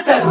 الاسد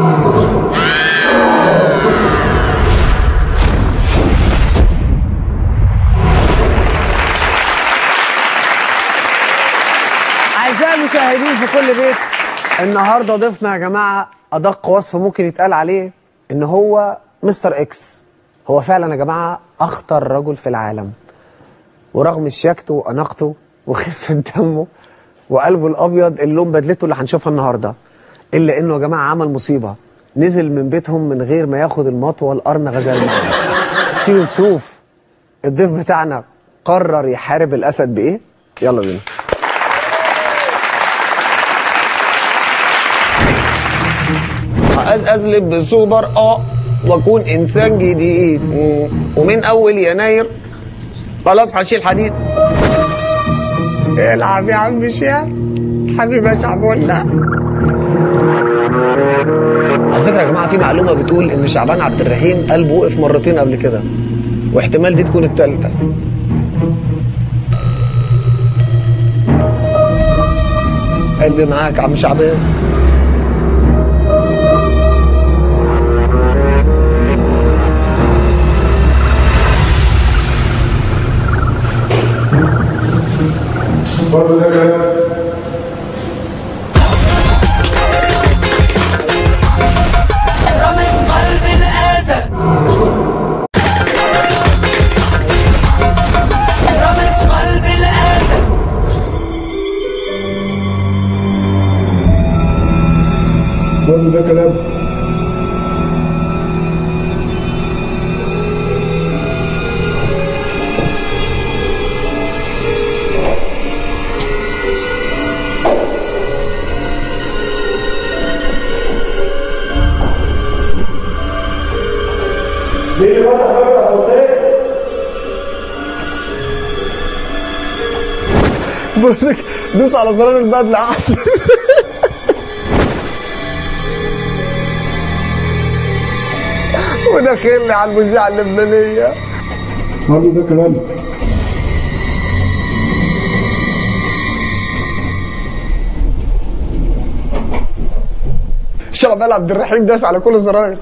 أعزائي المشاهدين في كل بيت النهارده ضيفنا يا جماعة أدق وصف ممكن يتقال عليه إن هو مستر إكس هو فعلا يا جماعة أخطر رجل في العالم ورغم شياكته وأناقته وخفة دمه وقلبه الأبيض اللي لون بدلته اللي هنشوفها النهارده إلا إنه يا جماعة عمل مصيبة نزل من بيتهم من غير ما ياخد المطوة القرن غزال معاه تيجي نشوف الضيف بتاعنا قرر يحارب الأسد بإيه يلا بينا أزلب بسوبر اه واكون انسان جديد مم. ومن اول يناير خلاص هشيل حديد العب يا عم شيع حبيبي يا شعبولة على فكره يا جماعه في معلومه بتقول ان شعبان عبد الرحيم قلبه وقف مرتين قبل كده واحتمال دي تكون الثالثه قلبي معاك يا عم شعبان برضه ده كلام رمز قلب الاسد رمز قلب الاسد برضه ده كلام مين اللي فتح باب الاسانسير؟ بقول لك دوس على زرار البدله احسن وداخل لي على المذيعه اللبنانيه برضه ده كلام شعبان عبد الرحيم داس على كل الزراير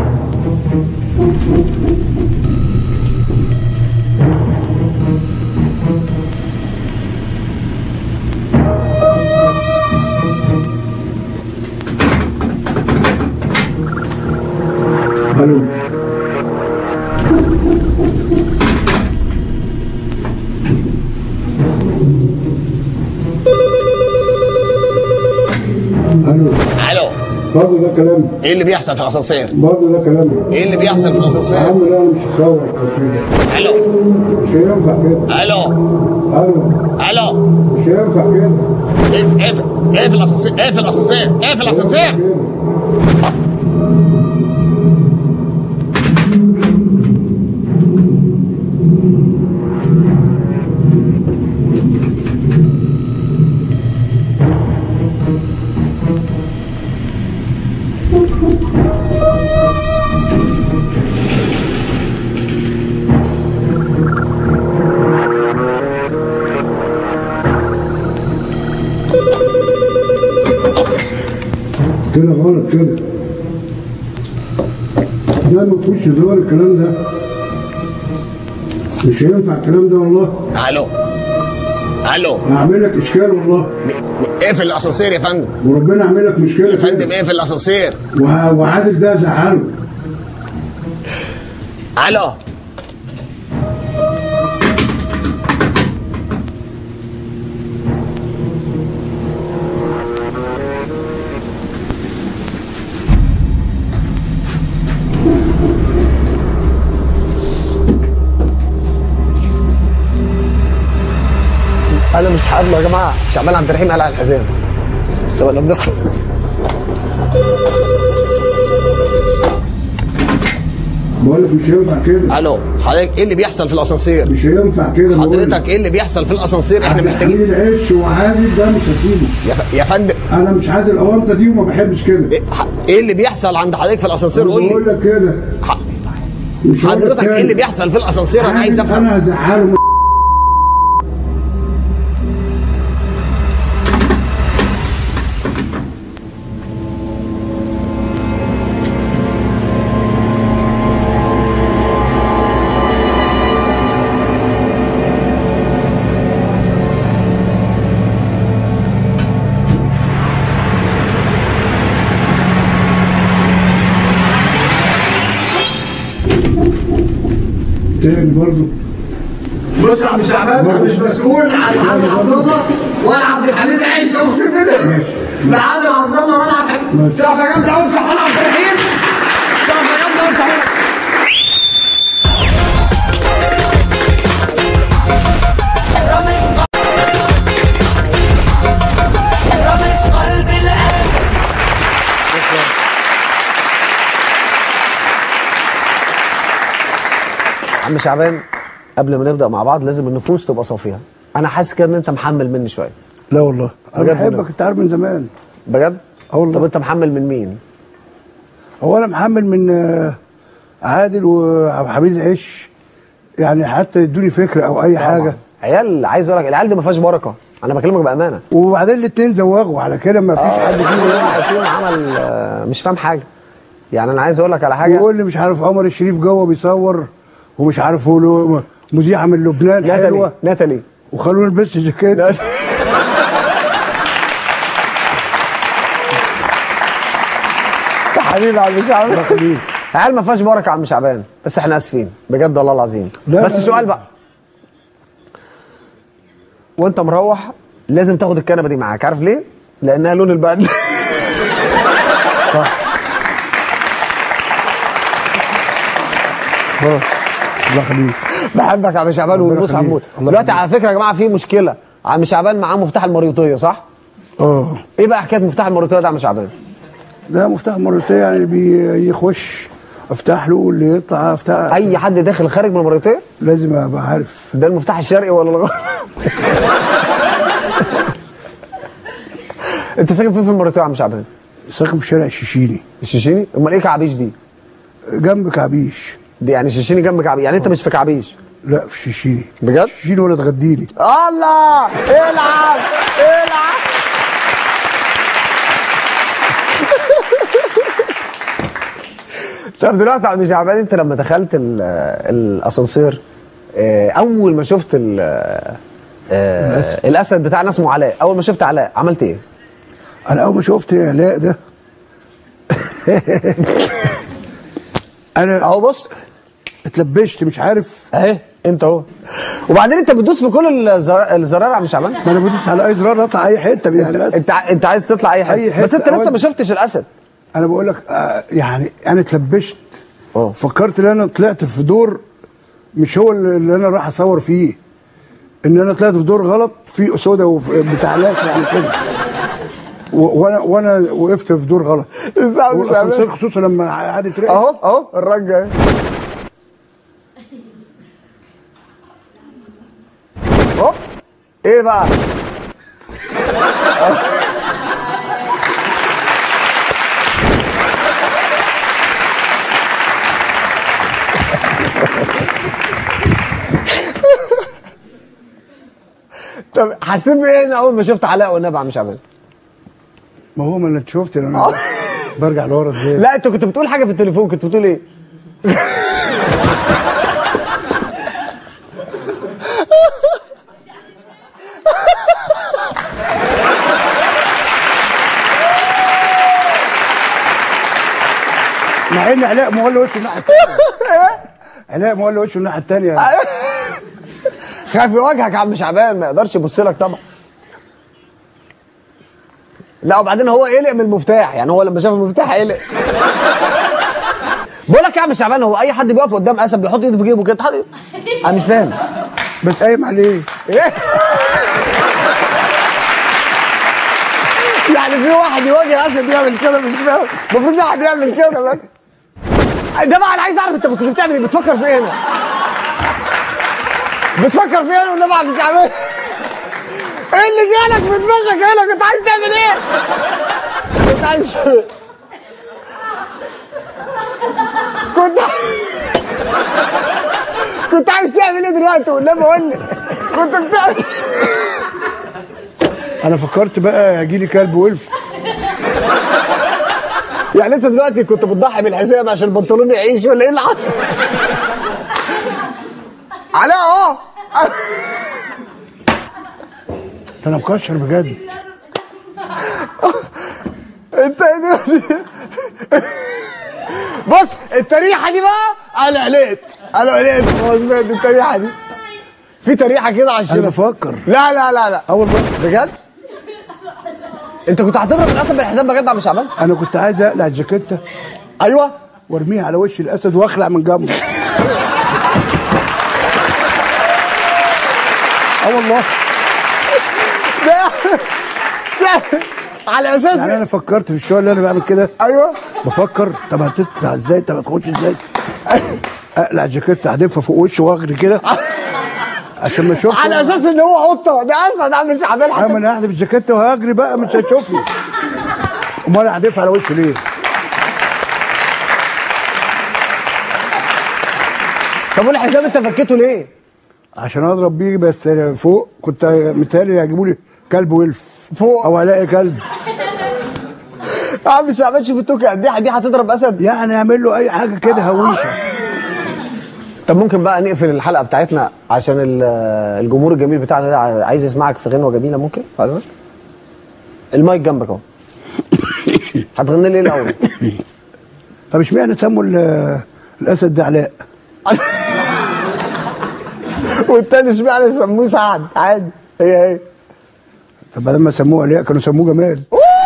الو الو الو برضه ده كلام ايه اللي بيحصل في الاسانسير؟ برضه ده كلام ايه اللي بيحصل في يا الاسانسير؟ عم لا انا مش هصور التصوير الو مش هينفع كده الو الو الو مش هينفع كده ايه ايه في- ايه في الاسانسير؟ ايه في الاسانسير؟ ايه في الاسانسير؟ كده كده غلط كده ده ما فيهوش هزار الكلام ده مش هينفع الكلام ده والله الو الو هعمل لك اشكال والله م- م- ايه في الاسانسير يا فندم؟ وربنا اعمل لك مشكله يا فندم كده. ايه في الاسانسير؟ وه- وعادل ده زعله الو انا مش هقابله يا جماعه شعبان عبد الرحيم قلع الحزام طب انا بدخل بقول لك مش هينفع كده الو حضرتك ايه اللي بيحصل في الاسانسير؟ مش هينفع كده بقول لك. حضرتك ايه اللي بيحصل في الاسانسير؟ احنا عبد محتاجين الحميد عيش وعادل ده مش هسيبه يا, ف... يا فندم انا مش عايز الاونطه دي وما بحبش كده ايه ح- إيه اللي بيحصل عند حضرتك في الاسانسير قول بقول لي لك كده ح- مش هقول لك حضرتك ايه تاني. اللي بيحصل في الاسانسير انا عايز عادل افهم انا هزعله تاني برضه بص يا عم شعبان انا مش مسؤول عن محمد عبد الله ولا عبد الحميد عيش اقسم بالله لا عادل عبد الله ولا عبد الحميد سقفه جامده قوي شحال عبد الرحيم سقفه جامده قوي شحال رامز قلب رامز قلب الأسد عم شعبان قبل ما نبدا مع بعض لازم النفوس تبقى صافيه انا حاسس كده ان انت محمل مني شويه لا والله انا بجد بحبك انت عارف من زمان بجد اه والله. طب انت محمل من مين هو انا محمل من آه، عادل وعبد الحميد العش يعني حتى يدوني فكره او اي حاجه عيال عايز اقول لك العيال دي ما فيهاش بركه انا بكلمك بامانه وبعدين الاثنين زوغوا على كده ما فيش حد كل فيهم واحد فيهم عمل آه، مش فاهم حاجه يعني انا عايز اقول لك على حاجه يقول لي مش عارف عمر الشريف جوه بيصور ومش عارف هو له مذيعه من لبنان ناتالي حلوه ناتالي وخلوني البس جاكيت ناتالي. يا حبيبي يا عم شعبان الله يخليك. عيال ما فيهاش بركه يا عم شعبان بس احنا اسفين بجد والله العظيم لا، بس لا، سؤال لا. بقى وانت مروح لازم تاخد الكنبه دي معاك عارف ليه؟ لانها لون البدله خلاص الله يخليك بحبك يا عم شعبان ربنا ونص يخليك. عمود الله دلوقتي يخليك. على فكره يا جماعه في مشكله عم شعبان معاه مفتاح المريوطيه صح؟ اه ايه بقى حكايه مفتاح المريوطيه ده يا عم شعبان؟ ده مفتاح مرتين يعني بيخش افتح له واللي يطلع افتح اي حد داخل خارج من المريوطيه لازم ابقى عارف ده المفتاح الشرقي ولا الغربي؟ انت ساكن فين في المريوطيه يا عم شعبان؟ ساكن في شارع الشيشيني الشيشيني؟ امال ايه كعبيش دي؟ جنب كعبيش دي يعني الشيشيني جنب كعبيش يعني انت مش في كعبيش لا في الشيشيني بجد؟ الشيشيني ولا تغديني الله العب العب طب دلوقتي يا عم شعبان انت لما دخلت ال- الاسانسير اه، اول ما شفت ال- اه، الاسد بتاعنا اسمه علاء اول ما شفت علاء عملت ايه؟ انا اول ما شفت علاء ده انا اهو بص اتلبشت مش عارف اهي انت اهو وبعدين انت بتدوس في كل الزر- الزراير يا عم شعبان ما انا بدوس على اي زرار اطلع اي حته يعني بس. انت ع- انت عايز تطلع اي حته أي حتة بس انت لسه أول- ما شفتش الاسد انا بقول لك آه يعني انا اتلبشت اه. فكرت ان انا طلعت في دور مش هو اللي اللي انا راح اصور فيه ان انا طلعت في دور غلط في اسوده وف- بتاع ناس يعني كده و- وانا وانا وقفت في دور غلط ازاي يا عم شعبان؟ والاسانسير خصوصا لما قعدت رقص اهو اهو الرجه اهي اهو ايه بقى طب حسيت بايه هنا اول ما شفت علاء والنبي يا عم شعبان ما هو ما انا شفت إن انا برجع لورا ازاي لا انت كنت بتقول حاجه في التليفون كنت بتقول ايه مع ان علاء مولي وشه الناحيه الثانيه علاء مولي وشه الناحيه الثانيه خايف يواجهك يا عم شعبان ما يقدرش يبص لك طبعا لا وبعدين هو قلق من المفتاح يعني هو لما شاف المفتاح قلق بقول لك يا عم شعبان هو اي حد بيقف قدام اسد بيحط ايده في جيبه كده حد- انا مش فاهم بس قايم عليه ايه يعني في واحد يواجه اسد يعمل كده مش فاهم المفروض في واحد يعمل كده بس ده بقى انا عايز اعرف انت كنت بتعمل ايه بتفكر في ايه هنا بتفكر في ايه هنا والنبي مش عامل ايه اللي جالك في دماغك هنا كنت عايز تعمل ايه كنت عايز كنت كنت عايز تعمل ايه دلوقتي والنبي قول لي كنت بتعمل انا فكرت بقى يجي لي كلب ولف يعني انت دلوقتي كنت بتضحي بالحزام عشان البنطلون يعيش ولا ايه اللي حصل؟ علاء اهو ده انا مكشر بجد انت ايه دلوقتي؟ بص التريحه دي بقى انا قلقت انا قلقت خلاص بقى من التريحه دي في تريحه كده على انا الشباب بفكر لا لا لا لا اول مره بجد انت كنت هتضرب الاسد بالحزام بجد يا عم شعبان انا كنت عايز اقلع الجاكيته ايوه وارميها على وش الاسد واخلع من جنبه اه والله لا لا على اساس يعني انا فكرت في الشغل اللي انا بعمل كده ايوه بفكر طب هتطلع ازاي طب هتخش ازاي اقلع الجاكيته احدفها فوق وشه واجري كده عشان ما اشوفش على اساس ان هو قطه ده اسد يا عم شعبان انا حتى انا هحذف الجاكيته وهجري بقى مش هتشوفني امال احدفها على وشه ليه؟ طب والحزام انت فكيته ليه؟ عشان اضرب بيه بس فوق كنت متهيألي يجيبوا لي كلب ولف فوق. او الاقي كلب يا عم شعبان شوف التوكه دي دي هتضرب اسد يعني اعمل له اي حاجه كده هويشه طب ممكن بقى نقفل الحلقه بتاعتنا عشان ال- الجمهور الجميل بتاعنا ده عايز يسمعك في غنوه جميله ممكن عايزك المايك جنبك اهو هتغني لي ايه الاول طب اشمعنى سموا ال- الاسد ده علاء؟ والتاني اشمعنى سموه سعد عادي هي هي طب بدل ما سموه علاء كانوا سموه جمال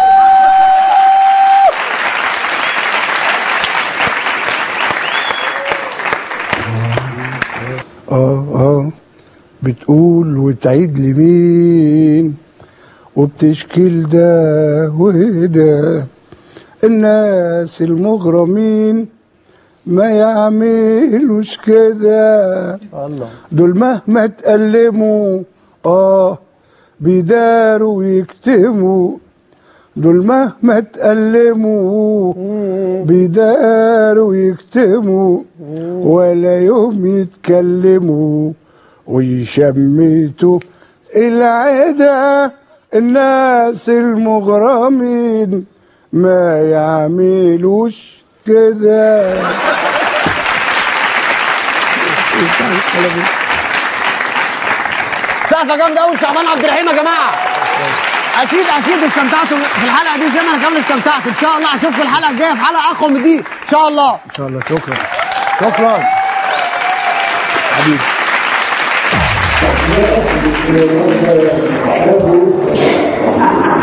اه اه بتقول وتعيد لمين وبتشكي ده وده الناس المغرمين ما يعملوش كده الله دول مهما تألموا اه بيداروا ويكتموا دول مهما تألموا بيداروا ويكتموا ولا يوم يتكلموا ويشمتوا العدا الناس المغرمين ما يعملوش كده سقفه جامده قوي شعبان عبد الرحيم يا جماعه اكيد اكيد استمتعتوا في الحلقه دي زي ما انا كمان استمتعت ان شاء الله اشوفكم الحلقه الجايه في حلقه اقوى من دي ان شاء الله ان شاء الله شكرا شكرا حبيبي